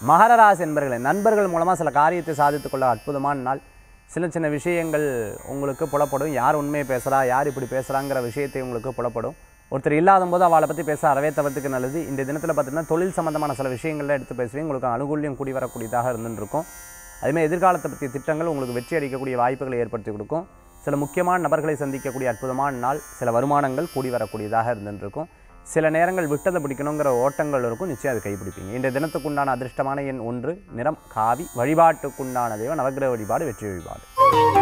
மகர ராசி என்பர்களே நண்பர்கள் மூலமாக சில காரியத்தை சாதித்துக் கொள்ள அற்புதமான நாள் சின்ன சின்ன விஷயங்கள் உங்களுக்கு புலப்படும் யார் உண்மையை பேசுகிறா யார் இப்படி பேசுகிறாங்கிற விஷயத்தை உங்களுக்கு புலப்படும் ஒருத்தர் இல்லாத போது அவளை பற்றி பேச அறவே தவிர்த்துக்கு நல்லது இந்த தினத்தில் பார்த்தீங்கன்னா தொழில் சம்மந்தமான சில விஷயங்கள்ல எடுத்து பேசுவீங்க உங்களுக்கு அனுகூல்யம் கூடி வரக்கூடியதாக இருந்துட்டு இருக்கும் அதுமாதிரி எதிர்காலத்தை பற்றிய திட்டங்கள் உங்களுக்கு வெற்றி அளிக்கக்கூடிய வாய்ப்புகளை ஏற்படுத்தி கொடுக்கும் சில முக்கியமான நபர்களை சந்திக்கக்கூடிய அற்புதமான நாள் சில வருமானங்கள் கூடி வரக்கூடியதாக இருந்துட்டு இருக்கும் சில நேரங்கள் விட்டதை பிடிக்கணுங்கிற ஓட்டங்கள் இருக்கும் நிச்சயம் அது கைப்பிடிப்பீங்க இந்த தினத்துக்குண்டான அதிர்ஷ்டமான எண் ஒன்று நிறம் காவி வழிபாட்டுக்குண்டான தெய்வம் நவக்கிரக வழிபாடு வெற்றி வழிபாடு